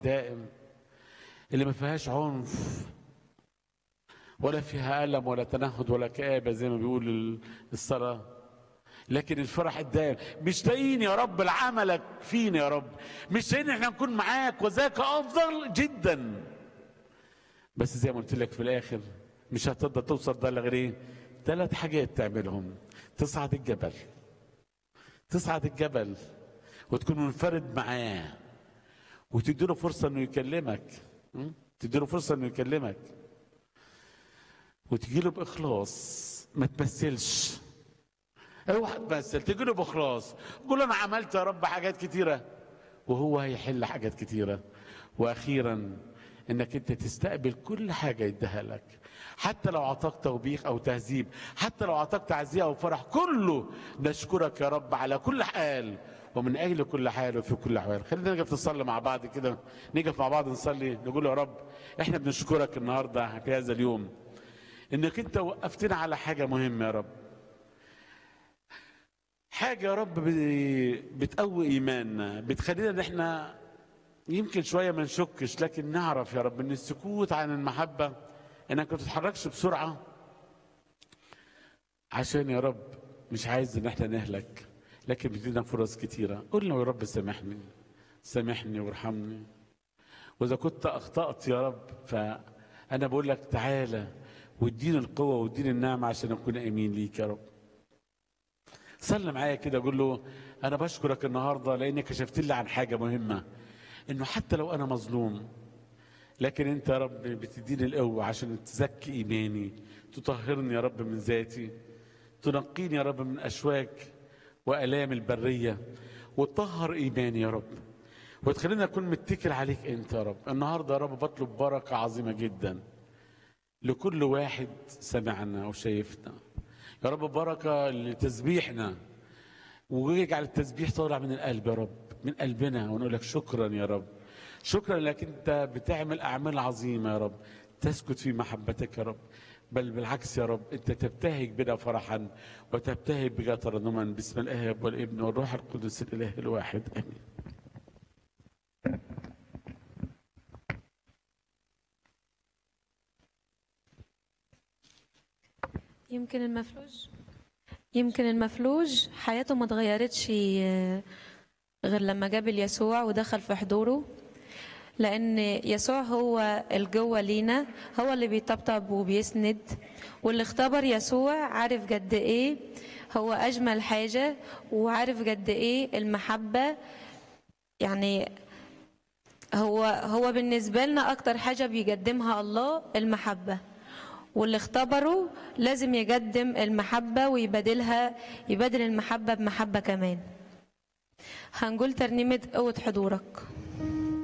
دائم اللي ما فيهاش عنف ولا فيها ألم ولا تنهد ولا كآبة زي ما بيقول ال- الصلاة لكن الفرح الدائم مش لاقيين يا رب لعملك فينا يا رب مش لاقيين احنا نكون معاك وذاك أفضل جدا بس زي ما قلت لك في الآخر مش هتقدر توصل ده إلا غير إيه؟ ثلاث حاجات تعملهم تصعد الجبل تصعد الجبل وتكون منفرد معاه وتديله فرصة انه يكلمك م? تديله فرصة انه يكلمك وتجيله بإخلاص ما تمثلش اوعى تمثل تجيله بإخلاص قول له انا عملت يا رب حاجات كتيرة وهو هيحل حاجات كتيرة واخيرا انك انت تستقبل كل حاجة يديها لك حتى لو اعطاك توبيخ او تهذيب حتى لو اعطاك تعزية او فرح كله نشكرك يا رب على كل حال ومن اجل كل حال وفي كل احوال خلينا نقف نصلي مع بعض كده نقف مع بعض نصلي نقول يا رب احنا بنشكرك النهارده في هذا اليوم انك انت وقفتنا على حاجه مهمه يا رب حاجه يا رب ب- بتقوي ايماننا بتخلينا ان احنا يمكن شويه ما نشكش لكن نعرف يا رب ان السكوت عن المحبه انك ما تتحركش بسرعه عشان يا رب مش عايز ان احنا نهلك لكن بيدينا فرص كتيره قول له يا رب سامحني سامحني وارحمني واذا كنت اخطات يا رب فانا بقول لك تعالى واديني القوه واديني النعمه عشان اكون امين ليك يا رب صلي معايا كده قول له انا بشكرك النهارده لانك كشفت لي عن حاجه مهمه انه حتى لو انا مظلوم لكن انت يا رب بتديني القوه عشان تزكي ايماني تطهرني يا رب من ذاتي تنقيني يا رب من اشواك والام البريه وتطهر ايماني يا رب وتخليني اكون متكل عليك انت يا رب النهارده يا رب بطلب بركه عظيمه جدا لكل واحد سمعنا وشايفنا يا رب بركه لتسبيحنا ويجعل التسبيح طالع من القلب يا رب من قلبنا ونقول لك شكرا يا رب شكرا لك انت بتعمل اعمال عظيمه يا رب تسكت في محبتك يا رب بل بالعكس يا رب انت تبتهج بنا فرحا وتبتهج بك ترنما باسم الاب والابن والروح القدس الاله الواحد امين يمكن المفلوج يمكن المفلوج حياته ما اتغيرتش آه، غير لما قابل يسوع ودخل في حضوره لأن يسوع هو الجوه لينا هو اللي بيطبطب وبيسند واللي اختبر يسوع عارف قد إيه هو أجمل حاجة وعارف قد إيه المحبة يعني هو هو بالنسبة لنا أكتر حاجة بيقدمها الله المحبة واللي اختبره لازم يقدم المحبة ويبادلها يبادل المحبة بمحبة كمان هنقول ترنيمة قوة حضورك